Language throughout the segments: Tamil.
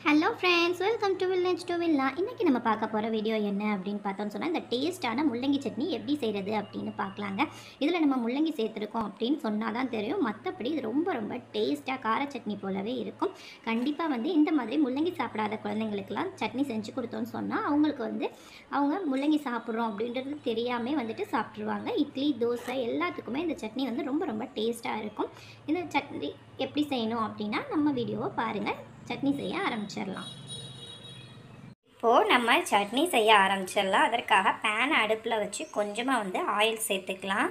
hello friends welcome to village to villa இன்றைக்கி நம்ம பார்க்க போகிற வீடியோ என்ன அப்படின்னு பார்த்தோம்னு சொன்னால் இந்த டேஸ்ட்டான முள்ளங்கி சட்னி எப்படி செய்கிறது அப்படின்னு பார்க்கலாங்க இதில் நம்ம முள்ளங்கி சேர்த்துருக்கோம் அப்படின்னு சொன்னால் தான் தெரியும் மற்றபடி இது ரொம்ப ரொம்ப டேஸ்ட்டாக கார சட்னி போலவே இருக்கும் கண்டிப்பாக வந்து இந்த மாதிரி முள்ளங்கி சாப்பிடாத குழந்தைங்களுக்கெல்லாம் சட்னி செஞ்சு கொடுத்தோன்னு சொன்னால் அவங்களுக்கு வந்து அவங்க முள்ளங்கி சாப்பிட்றோம் அப்படின்றது தெரியாமல் வந்துட்டு சாப்பிட்ருவாங்க இட்லி தோசை எல்லாத்துக்குமே இந்த சட்னி வந்து ரொம்ப ரொம்ப டேஸ்ட்டாக இருக்கும் இந்த சட்னி எப்படி செய்யணும் அப்படின்னா நம்ம வீடியோவை பாருங்கள் சட்னி செய்ய ஆரம்பிச்சிடலாம் இப்போது நம்ம சட்னி செய்ய ஆரம்பிச்சிடலாம் அதற்காக பேன் அடுப்பில் வச்சு கொஞ்சமாக வந்து ஆயில் சேர்த்துக்கலாம்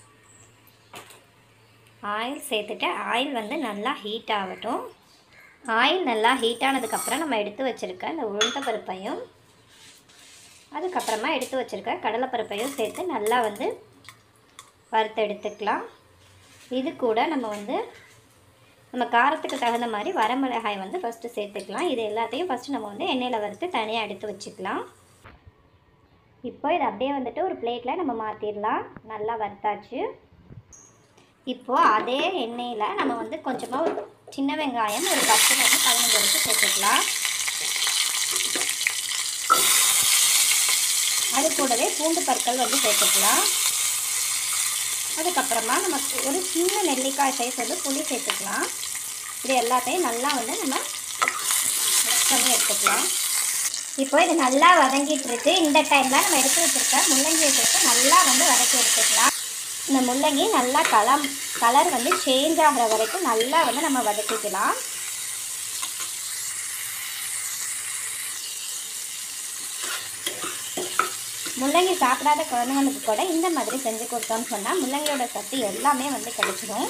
ஆயில் சேர்த்துட்டு ஆயில் வந்து நல்லா ஹீட் ஆகட்டும் ஆயில் நல்லா ஹீட் ஆனதுக்கப்புறம் நம்ம எடுத்து வச்சுருக்க இந்த உளுந்த பருப்பையும் அதுக்கப்புறமா எடுத்து வச்சுருக்க கடலைப்பருப்பையும் சேர்த்து நல்லா வந்து வறுத்து எடுத்துக்கலாம் இது கூட நம்ம வந்து நம்ம காரத்துக்கு தகுந்த மாதிரி வரமிளகாய் வந்து ஃபஸ்ட்டு சேர்த்துக்கலாம் இது எல்லாத்தையும் ஃபஸ்ட்டு நம்ம வந்து எண்ணெயில் வறுத்து தனியாக எடுத்து வச்சுக்கலாம் இப்போ இதை அப்படியே வந்துட்டு ஒரு பிளேட்டில் நம்ம மாற்றிடலாம் நல்லா வறுத்தாச்சு இப்போது அதே எண்ணெயில் நம்ம வந்து கொஞ்சமாக ஒரு சின்ன வெங்காயம் ஒரு பத்து வந்து பதினஞ்சு வரைக்கும் சேர்த்துக்கலாம் அது கூடவே பூண்டு பற்கள் வந்து சேர்த்துக்கலாம் அதுக்கப்புறமா நமக்கு ஒரு சின்ன நெல்லிக்காய் சைஸ் வந்து புளி சேர்த்துக்கலாம் இது எல்லாத்தையும் நல்லா வந்து நம்ம மிக்ஸ் பண்ணி எடுத்துக்கலாம் இப்போ இது நல்லா வதங்கிட்டு இருக்கு இந்த டைமில் நம்ம எடுத்து வச்சுருக்க முள்ளங்கியை சேர்த்து நல்லா வந்து வதக்கி எடுத்துக்கலாம் இந்த முள்ளங்கி நல்லா கலம் கலர் வந்து சேஞ்ச் ஆகிற வரைக்கும் நல்லா வந்து நம்ம வதக்கிக்கலாம் முள்ளங்கி சாப்பிடாத குழந்தைங்களுக்கு கூட இந்த மாதிரி செஞ்சு கொடுத்தோம்னு சொன்னால் முள்ளங்கியோட சத்து எல்லாமே வந்து கிடைச்சிடும்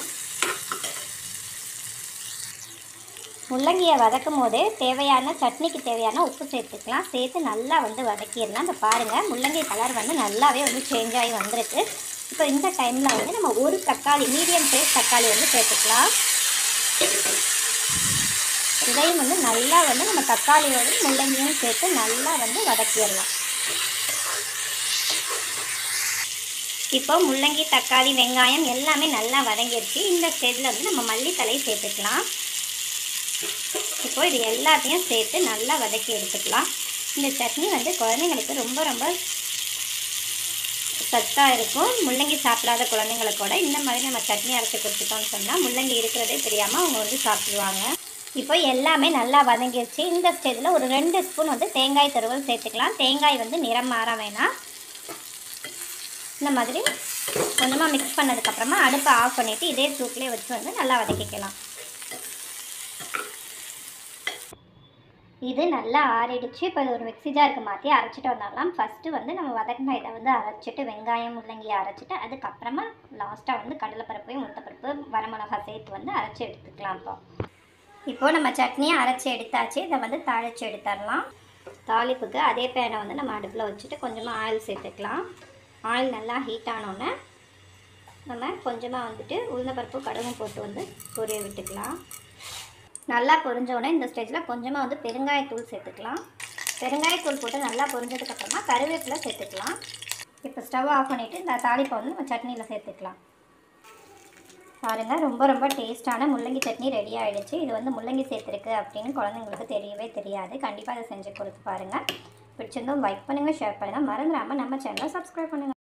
முள்ளங்கியை வதக்கும் போதே தேவையான சட்னிக்கு தேவையான உப்பு சேர்த்துக்கலாம் சேர்த்து நல்லா வந்து வதக்கிடலாம் இப்போ பாருங்கள் முள்ளங்கி கலர் வந்து நல்லாவே வந்து சேஞ்ச் ஆகி வந்திருக்கு இப்போ இந்த டைமில் வந்து நம்ம ஒரு தக்காளி மீடியம் சைஸ் தக்காளி வந்து சேர்த்துக்கலாம் இதையும் வந்து நல்லா வந்து நம்ம தக்காளியோடு முள்ளங்கியும் சேர்த்து நல்லா வந்து வதக்கிடலாம் இப்போ முள்ளங்கி தக்காளி வெங்காயம் எல்லாமே நல்லா வதங்கிடுச்சு இந்த ஸ்டேஜில் வந்து நம்ம மல்லித்தலை சேர்த்துக்கலாம் இப்போ இது எல்லாத்தையும் சேர்த்து நல்லா வதக்கி எடுத்துக்கலாம் இந்த சட்னி வந்து குழந்தைங்களுக்கு ரொம்ப ரொம்ப சத்தாக இருக்கும் முள்ளங்கி சாப்பிடாத குழந்தைங்களுக்கூட இந்த மாதிரி நம்ம சட்னி அரைச்சி கொடுத்துட்டோம்னு சொன்னால் முள்ளங்கி இருக்கிறதே தெரியாமல் அவங்க வந்து சாப்பிடுவாங்க இப்போ எல்லாமே நல்லா வதங்கிடுச்சு இந்த ஸ்டேஜில் ஒரு ரெண்டு ஸ்பூன் வந்து தேங்காய் துருவல் சேர்த்துக்கலாம் தேங்காய் வந்து நிறம் மாற வேணாம் இந்த மாதிரி கொஞ்சமாக மிக்ஸ் பண்ணதுக்கப்புறமா அடுப்பை ஆஃப் பண்ணிவிட்டு இதே சூட்லேயே வச்சு வந்து நல்லா வதக்கிக்கலாம் இது நல்லா ஆறிடுச்சு இப்போ இது ஒரு மிக்ஸி ஜாருக்கு மாற்றி அரைச்சிட்டு வந்துடலாம் ஃபஸ்ட்டு வந்து நம்ம வதக்கின இதை வந்து அரைச்சிட்டு வெங்காயம் முள்ளங்கியை அரைச்சிட்டு அதுக்கப்புறமா லாஸ்ட்டாக வந்து கடலைப்பருப்பையும் உளுத்தப்பருப்பு வரமிளகா சேர்த்து வந்து அரைச்சி எடுத்துக்கலாம் இப்போ இப்போது நம்ம சட்னியை அரைச்சி எடுத்தாச்சு இதை வந்து தாளித்து எடுத்துடலாம் தாளிப்புக்கு அதே பேனை வந்து நம்ம அடுப்பில் வச்சுட்டு கொஞ்சமாக ஆயில் சேர்த்துக்கலாம் ஆயில் நல்லா ஹீட் ஆனோடனே நம்ம கொஞ்சமாக வந்துட்டு உளுந்தப்பருப்பு கடுகும் போட்டு வந்து பொரிய விட்டுக்கலாம் நல்லா பொரிஞ்சோடனே இந்த ஸ்டேஜில் கொஞ்சமாக வந்து பெருங்காயத்தூள் சேர்த்துக்கலாம் பெருங்காயத்தூள் போட்டு நல்லா பொரிஞ்சதுக்கப்புறமா கருவேப்பிலை சேர்த்துக்கலாம் இப்போ ஸ்டவ் ஆஃப் பண்ணிவிட்டு இந்த தாளிப்பை வந்து நம்ம சட்னியில் சேர்த்துக்கலாம் பாருங்கள் ரொம்ப ரொம்ப டேஸ்ட்டான முள்ளங்கி சட்னி ரெடி ஆகிடுச்சு இது வந்து முள்ளங்கி சேர்த்துருக்கு அப்படின்னு குழந்தைங்களுக்கு தெரியவே தெரியாது கண்டிப்பாக அதை செஞ்சு கொடுத்து பாருங்கள் பிடிச்சிருந்தோம் லைக் பண்ணுங்கள் ஷேர் பண்ணுங்கள் மறந்துடாமல் நம்ம சேனலை சப்ஸ்கிரைப் பண்ணுங்கள்